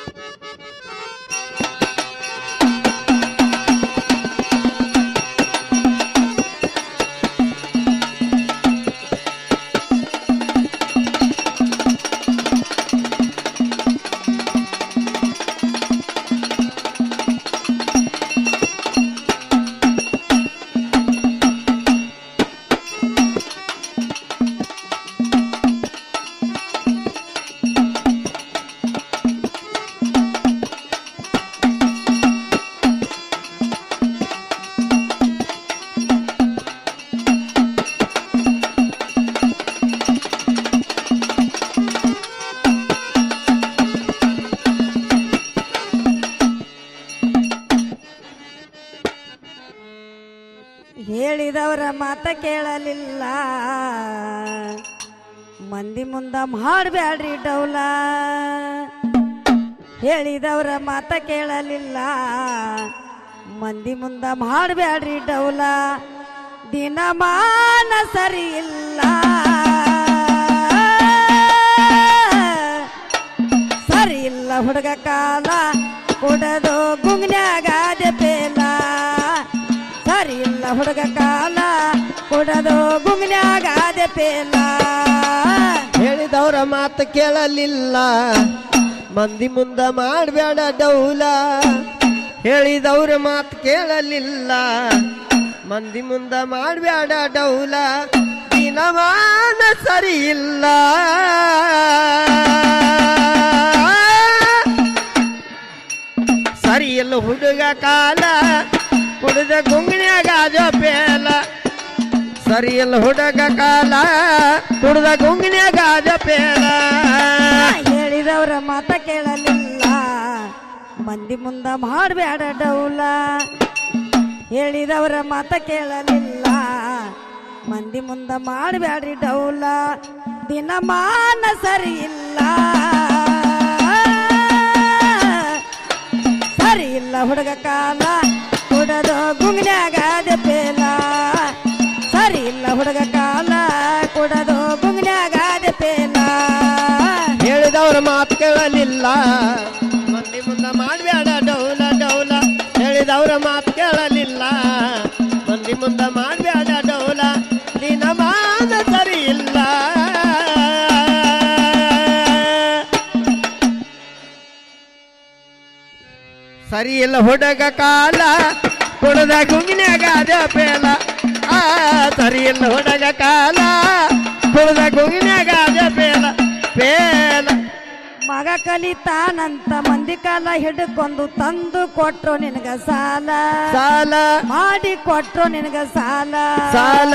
ಹೇಳಿದವರ ಮಾತ ಕೇಳಲಿಲ್ಲ ಮಂದಿ ಮುಂದ ಮಾಡಬ್ಯಾಡ್ರಿ ಡೌಲ ಹೇಳಿದವರ ಮಾತ ಕೇಳಲಿಲ್ಲ ಮಂದಿ ಮುಂದ ಮಾಡಬ್ಯಾಡ್ರಿ ಡೌಲ ದಿನಮಾನ ಸರಿ ಇಲ್ಲ ಸರಿ ಇಲ್ಲ ಹುಡುಗ ಕಾಲ ಕುಡದು ಗುಂಗ್ನ್ಯಾಗಾದ ಪೇಲ ಸರಿ ಇಲ್ಲ ಹುಡುಗ ಕಾಲ ಕುಡದು ಗುಂಗ್ನ್ಯಾಗಾದ ಪೇಲ ಹೇಳಿದವರ ಮಾತು ಕೇಳಲಿಲ್ಲ ಮಂದಿ ಮುಂದ ಮಾಡಬೇಡ ಡೌಲ ಹೇಳಿದವ್ರ ಮಾತು ಕೇಳಲಿಲ್ಲ ಮಂದಿ ಮುಂದ ಮಾಡಬೇಡ ಡೌಲ ದಿನಮಾನ ಸರಿ ಇಲ್ಲ ಸರಿ ಇಲ್ಲ ಹುಡುಗ ಕಾಲ ಕುಡಿದ ಗುಂಗಿನ್ಯಾಗ ಜಪೇಲ ಸರಿ ಇಲ್ಲ ಹುಡುಗ ಕಾಲ ಕುಡ್ದ ಗುಂಗಿನ್ಯಾಗ ಜಪೇಲ ಹೇಳಿದವರ ಮಾತ ಕೇಳಲಿಲ್ಲ ಮಂದಿ ಮುಂದ ಮಾಡಬೇಡ ಡೌಲ ಹೇಳಿದವರ ಮಾತ ಕೇಳಲಿಲ್ಲ ಮಂದಿ ಮುಂದ ಮಾಡಬೇಡ್ರಿ ಡೌಲ ದಿನಮಾನ ಸರಿ ಇಲ್ಲ ಸರಿ ಇಲ್ಲ ಹುಡುಗ ಕಾಲ ಕುಡದು ಗುಂಗ್ನ್ಯಾಗಾದ ಪೇಲ ಸರಿ ಇಲ್ಲ ಹುಡುಗ ಕಾಲ ಕುಡದು ಗುಂಗ್ನ್ಯಾಗಾದ ಪೇಲ ಹೇಳಿದವ್ರ ಮಾತು ಕೇಳಲಿಲ್ಲ ಮಂದಿ ಮುಂದ ಮಾಡಬೇಡ ಡೌಲ ಡೌಲ ಹೇಳಿದವ್ರ ಮಾತು ಕೇಳಲಿಲ್ಲ ಮಂದಿ ಮುಂದ ಮಾಡಬೇಡ ಡೌಲ ದಿನಮಾನ ಸರಿ ಇಲ್ಲ ಸರಿ ಇಲ್ಲ ಹುಡುಗ ಕಾಲ ಕುಡದ ಗುಂಗಿನ್ಯಾಗ ಅದ ಪೇಲ ಆ ಸರಿ ಇಲ್ಲ ಹುಡುಗ ಕಾಲ ಕುಡದ ಗುಂಗಿನ್ಯಾಗ ಅದ ಪೇಲ ಪೇಲ ಮಗ ಕಲಿತಾನಂತ ಮಂದಿ ಕಾಲ ಹಿಡ್ಕೊಂಡು ತಂದು ಕೊಟ್ರು ನಿನಗ ಸಾಲ ಸಾಲ ಮಾಡಿ ಕೊಟ್ರು ನಿನಗ ಸಾಲ ಸಾಲ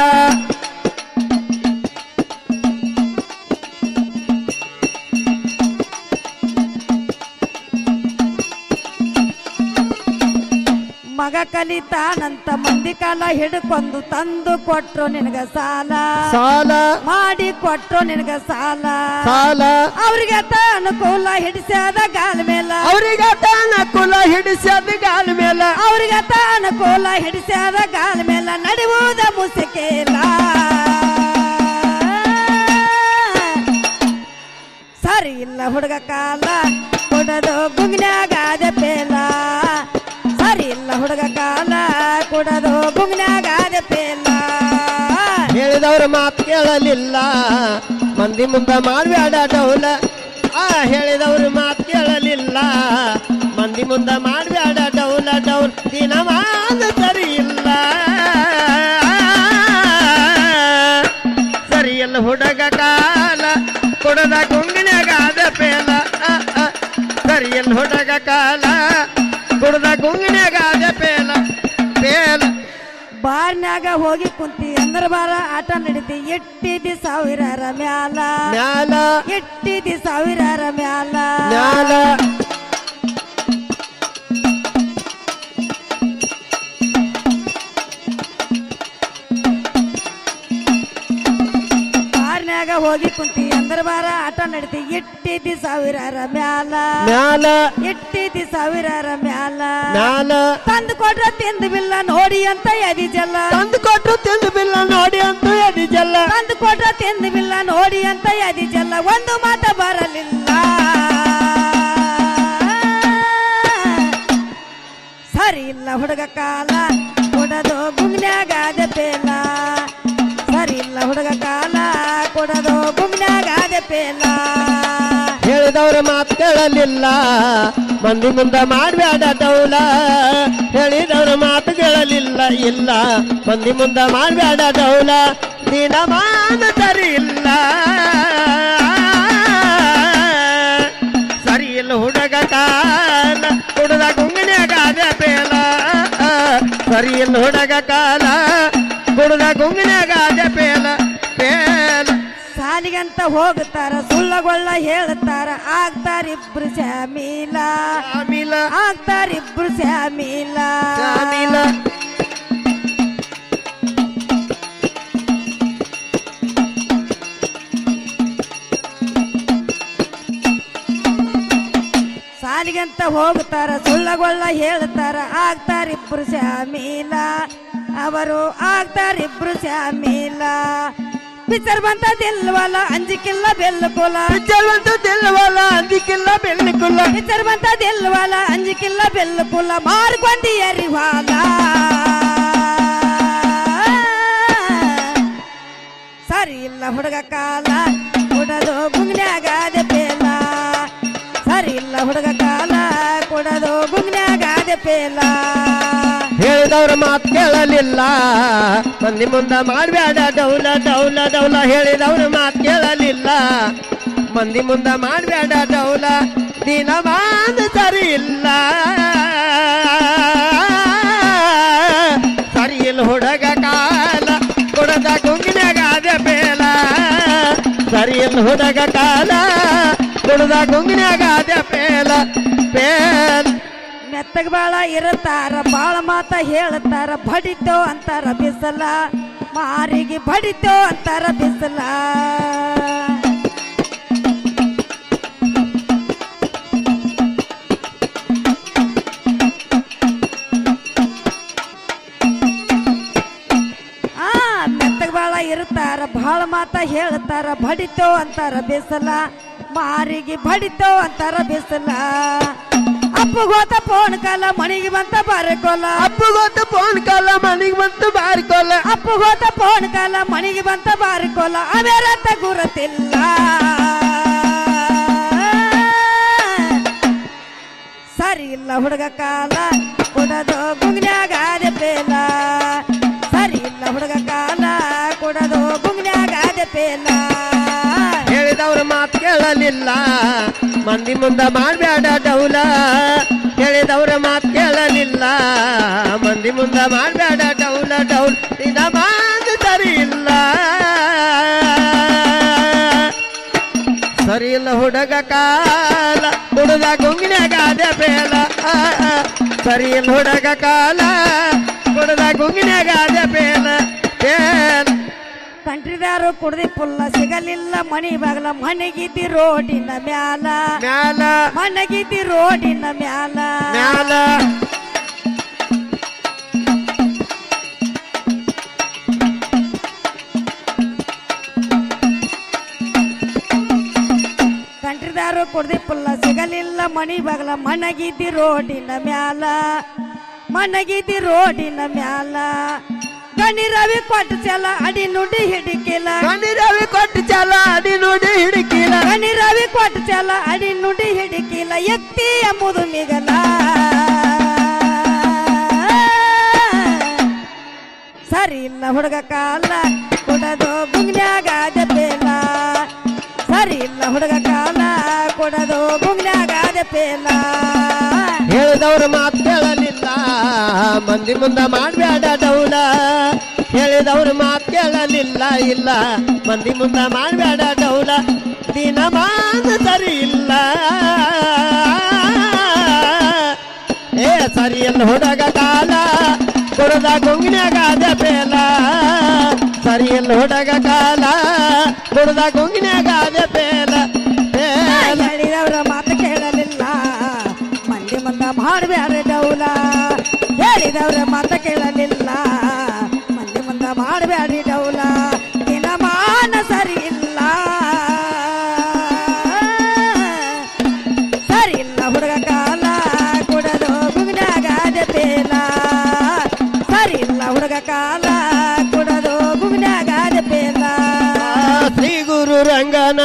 ಮಗ ಕಲಿತಾನಂತ ಮಂದಿ ಕಾಲ ಹಿಡ್ಕೊಂಡು ತಂದು ಕೊಟ್ರು ನಿನಗ ಸಾಲ ಸಾಲ ಮಾಡಿ ಕೊಟ್ರು ನಿನಗ ಸಾಲ ಸಾಲ ಅವ್ರಿಗೆ ಅನುಕೂಲ ಹಿಡಿಸ್ಯಾದ ಗಾಲ ಮೇಲ ಅವ್ರಿಗೆ ತಾನ ಕುಲ ಹಿಡಿಸದ ಗಾಲ ಮೇಲ ಅವ್ರಿಗೆ ಅನುಕೂಲ ಹಿಡಿಸ್ಯಾದ ಗಾಲ ಮೇಲ ನಡೆಯುವುದ ಮುಸಿಕೇಲ ಸರಿ ಇಲ್ಲ ಹುಡುಗ ಕಾಲ ಕುಡದು ಗುಂಗ್ನ್ಯಾಗಾದ ಪೇಲ ಸರಿ ಇಲ್ಲ ಹುಡುಗ ಕಾಲ ಕುಡದು ಗುಂಗ್ನ್ಯಾಗಾದ ಪೇಲ ಹೇಳಿದವ್ರ ಮಾತು ಕೇಳಲಿಲ್ಲ ಮಂದಿ ಮುಂದ ಮಾಡಬೇಡ ಡೌಲ ಆ ಹೇಳಿದವ್ರ ಮಾತು ಕೇಳಲಿಲ್ಲ ಮಂದಿ ಮುಂದ ಮಾಡಬೇಡ ಡೌಲ ಡೌಲ್ ದಿನಮಾನ ಸರಿ ಇಲ್ಲ ಸರಿಯಲ್ಲ ಹುಡುಗ ಕಾಲ ಕೊಡದ ಗುಂಗಿನಾಗ ಅದ ಪೇಲ ಆ, ಆ. ಸರಿಯಲ್ಲ ಹುಡುಗ ಕಾಲ ಕುಡ್ದ ಗುಂಗಿನಾಗ ಅದ ಪೇಲ ಪೇಲ ಬಾರ್ನ್ಯಾಗ ಹೋಗಿ ಕುಂತಿ ಅಂದ್ರ ಬಾರ ಆಟ ನಡೀತಿ ಎಟ್ಟಿದಿ ಸಾವಿರರ ಮ್ಯಾಲ ಮ್ಯಾಲ ಎಟ್ಟಿದಿ ಸಾವಿರರ ಮ್ಯಾಲ ಮ್ಯಾಲ ಬಾರ್ನ್ಯಾಗ ಹೋಗಿ ಕುಂತಿ ಅಂದ್ರ ಬಾರ ಆಟ ನಡೀತಿ ಎಟ್ಟಿದಿ ಸಾವಿರರ ಮ್ಯಾಲ ಮ್ಯಾಲ ಎಟ್ಟಿದಿ ಸಾವಿರರ ಮ್ಯಾಲ ಮ್ಯಾಲ ತಂದು ಕೊಟ್ರ ತಿಂದು ಬಿಲ್ಲ ನೋಡಿ ಅಂತ ಎದಿ ಜಲ್ಲ ತಂದು ಕೊಟ್ರು ತಿಂದು ಬಿಲ್ಲ ನೋಡಿ ಅಂತ ಎದಿ ಜಲ್ಲ ತಂದು ಕೊಟ್ರ ತಿಂದು ಬಿಲ್ಲ ನೋಡಿ ಅಂತ ಎದಿ ಜಲ್ಲ ಒಂದು ಮಾತ ಬರಲಿಲ್ಲ ಹುಡುಗ ಕಾಲ ಕೊಡದು ಗುಂಗ್ನ್ಯಾಗಾದ ಪೇಲ ಸರಿ ಇಲ್ಲ ಹುಡುಗ ಕಾಲ ಕೊಡದು ಗುಂಗ್ನ್ಯಾಗಾದ ಪೇಲ ಹೇಳಿದವ್ರ ಮಾತು ಕೇಳಲಿಲ್ಲ ಮಂದಿ ಮುಂದ ಮಾಡ್ಬೇಡ ಡೌಲ ಹೇಳಿದವ್ರ ಮಾತು ಕೇಳಲಿಲ್ಲ ಇಲ್ಲ ಮಂದಿ ಮುಂದ ಮಾಡ್ಬೇಡ ಡೌಲ ದಿನಮಾನ ಸರಿ ಇಲ್ಲ ಸರಿ ಇಲ್ಲ ಹುಡುಗ ಕಾಲ ಹುಡುಗ ಗುಂಗಿನ್ಯಾಗಾದ ಪೇಲ ಸರಿ ಇಲ್ಲ ಹುಡುಗ ಕಾಲ ಹುಡುಗ ಗುಂಗಿನ್ಯಾಗಾದ ಪೇಲ ಪೇಲ ಸಾಲಿಗಂತ ಹೋಗ್ತಾರ ಸುಳ್ಳಗೊಳ್ಳ ಹೇಳ್ತಾರ ಆಗ್ತಾರಿಬ್ರು ಶ್ಯಾಮೀಲ ಶಾಮಿಲ ಆಗ್ತಾರಿಬ್ರು ಶ್ಯಾಮೀಲ ಶಾಮಿಲ ಸಾಲಿಗಂತ ಹೋಗ್ತಾರ ಸುಳ್ಳಗೊಳ್ಳ ಹೇಳ್ತಾರ ಆಗ್ತಾರಿಬ್ರು ಶ್ಯಾಮೀಲ ಅವರು ಆಗ್ತಾರಿಬ್ರು ಶ್ಯಾಮೀಲ ಪಿಕ್ಚರ್ ಬಂತದಿಲ್ವಲ್ಲ ಅಂಜಿಕಿಲ್ಲ ಬೆಲ್ಲುಕುಲ ಪಿಚ್ಚರ್ವಂತ ತೆಲ್ಲವಲ್ಲ ಅಂದಿಕ್ಕಿಲ್ಲ ಬೆಳ್ಳಿಕುಲ್ಲ ಪಿಕ್ಚರ್ ಬಂತದಿಲ್ವಲ್ಲ ಅಂಜಿಕಿಲ್ಲ ಬೆಲ್ಲುಕುಲ ಮಾರ್ಕೊಂಡಿ ಎರಿವಾಲ ಸರಿ ಇಲ್ಲ ಹುಡುಗ ಕಾಲ ಕೊಡದು ಗುಂಗ್ನ್ಯಾಗಾದೆ ಪೇಲ ಸರಿ ಇಲ್ಲ ಹುಡುಗ ಕಾಲ ಕೊಡದು ಗುಂಗ್ನ್ಯಾಗಾದೆ ಪೇಲ ಹೇಳಿದವ್ರ ಮಾತು ಕೇಳಲಿಲ್ಲ ಮಂದಿ ಮುಂದ ಮಾಡ್ಬೇಡ ಡೌಲ ಡೌಲ ಡೌಲ ಹೇಳಿದವ್ರ ಮಾತು ಕೇಳಲಿಲ್ಲ ಮಂದಿ ಮುಂದ ಮಾಡ್ಬೇಡ ಡೌಲ ದಿನಮಾನ ಸರಿ ಇಲ್ಲ ಸರಿ ಇಲ್ಲ ಹುಡುಗ ಕಾಲ ಕೊಡದ ಗುಂಗಿನಾಗಾದ ಬೇಲ ಸರಿ ಇಲ್ಲ ಹುಡುಗ ಕಾಲ ಕೊಡದ ಗುಂಗಿನಾಗಾದ ಪೇಲ ಪೇಲ ಮೆತ್ತಗ ಬಾಳ ಇರುತ್ತಾರ ಬಾಳ ಮಾತ ಹೇಳ್ತಾರ ಬಡಿತೋ ಅಂತಾರ ಬಿಸಲ ಮಾರಿಗೆ ಬಡಿತೋ ಅಂತಾರ ಬಿಸಲ ಆ ಮೆತ್ತಗ ಬಾಳ ಇರ್ತಾರ ಬಾಳ ಮಾತ ಹೇಳ್ತಾರ ಬಡಿತೋ ಅಂತಾರ ಬಿಸಲ ಮಾರಿಗೆ ಬಡಿತೋ ಅಂತಾರ ಬಿಸಲ ಅಪ್ಪಗೋತ ಫೋನ್ ಕಾಲ ಮಣಿಗೆ ಬಂತ ಬಾರಕೋಲ ಅಪ್ಪಗೊತ್ತ ಫೋನ್ ಕಾಲ ಮನೆಗೆ ಬಂತು ಬಾರಿಕೊಲ್ಲ ಅಪ್ಪಗೋತ ಫೋನ್ ಕಾಲ ಮಣಿಗೆ ಬಂತ ಬಾರಕೋಲ ಅವೇರತ್ತ ಗುರುತಿಲ್ಲ ಸರಿ ಇಲ್ಲ ಹುಡುಗ ಕಾಲ ಕೊಡದು ಗುಂಗ್ನ್ಯಾಗಾದೆ ಪೇಲ ಸರಿ ಇಲ್ಲ ಹುಡುಗ ಕಾಲ ಕೊಡದು ಗುಂಗ್ನ್ಯಾಗಾದೆ ಪೇಲ ಹೇಳಿದವ್ರ ಮಾತು ಕೇಳಲಿಲ್ಲ ಮಂದಿ ಮುಂದ ಮಾಡ್ಬೇಡ ಡೌಲ ಹೇಳಿದವ್ರ ಮಾತು ಕೇಳಲಿಲ್ಲ ಮಂದಿ ಮುಂದ ಮಾಡ್ಬೇಡ ಡೌಲ ಡೌಲ್ ದಿನ ಮಾತು ಸರಿ ಇಲ್ಲ ಸರಿ ಇಲ್ಲ ಹುಡುಗ ಕಾಲ ಹುಡುಗ ಗುಂಗಿನಾಗಾದ ಬೇಲ ಆ, ಆ. ಸರಿ ಇಲ್ಲ ಹುಡುಗ ಕಾಲ ಹುಡುಗ ಗುಂಗಿನಾಗಾದ ಬೇಲ ಬೇಲ ಕಂಟ್ರಿದಾರು ಕುಡ್ದಿ ಪುಲ್ಲ ಸಿಗಲಿಲ್ಲ ಮಣಿ ಬಾಗಲ ಮನೆಗಿದ್ದಿ ರೋಡಿನ ಮ್ಯಾಲ ಮ್ಯಾಲ ಮನೆಗಿದ್ದಿ ರೋಡಿನ ಮ್ಯಾಲ ಮ್ಯಾಲ ಕಂಟ್ರಿದಾರು ಕುಡ್ದಿ ಪುಲ್ಲ ಸಿಗಲಿಲ್ಲ ಮಣಿ ಬಾಗಲ ಮನಗಿದ್ದಿ ರೋಡಿನ ಮ್ಯಾಲ ಮನಗಿದ್ದಿ ರೋಡಿನ ಮ್ಯಾಲ ಕಣಿ ರವಿ ಕೊಟ್ಟು ಚಲ ಅಡಿ ನುಡಿ ಹಿಡಿಕಿಲ್ಲ ಕಣ್ಣಿ ರವಿ ಕೊಟ್ಟು ಚಾಲ ಅಡಿ ನೋಡಿ ಹಿಡಿಕಿಲ ಕಣಿ ರವಿ ಕೊಟ್ಟು ಚಲ ಅಡಿ ನುಡಿ ಹಿಡಿಕಿಲ್ಲ ಎತ್ತಿ ಎಂಬುದು ಮಿಗಲ ಸರಿ ಇಲ್ಲ ಹುಡುಗ ಕಾಲ ಕೊಡದು ಗುಂಗ್ನ್ಯಾಗಾದ ಪೇಲ ಸರಿ ಇಲ್ಲ ಹುಡುಗ ಕಾಲ ಕೊಡದು ಗುಂಗ್ನ್ಯಾಗಾದ ಪೇಲ ಹೇಳಿದವ್ರ ಮಾತು ಕೇಳಲಿಲ್ಲ ಮಂದಿ ಮುಂದ ಮಾಡ್ಬೇಡ ಡೌಲ ಹೇಳಿದವ್ರ ಮಾತು ಕೇಳಲಿಲ್ಲ ಇಲ್ಲ ಮಂದಿ ಮುಂದ ಮಾಡ್ಬೇಡ ಡೌಲ ದಿನ ಮಾನ ಸರಿ ಇಲ್ಲ ಏ ಸರಿ ಇಲ್ಲ ಹುಡುಗ ಕಾಲ ಕುಡದ ಗುಂಗಿನಾಗಾದ ಬೇಲ ಸರಿ ಇಲ್ಲ ಹುಡುಗ ಕಾಲ ಕುಡದ ಗುಂಗಿನಾಗಾದ ಬೇಲ ಬೇಲ ಹೇಳಿದವ್ರ ಮಾತು ಕೇಳಲಿಲ್ಲ ಮಂದಿ ಮುಂದ ಮಾಡಬೇಡ ಡೌಲ ಹೇಳಿದವ್ರ ಮಾತು ಕೇಳಲಿಲ್ಲ ಮಂದಿ ಮುಂದ ಮಾಡಬೇಡಿ ಡೌಲ ದಿನಮಾನ ಸರಿ ಇಲ್ಲ ಸರಿ ಇಲ್ಲ ಹುಡುಗ ಕಾಲ ಕೊಡದು ಗುಗ್ನಾಗಾದ ಪೇಲ ಕಾಲ ಕುಡದು ಗುಗ್ನ್ಯಾಗಾದ ಪೇಲ ಶ್ರೀ ಗುರು ರಂಗನ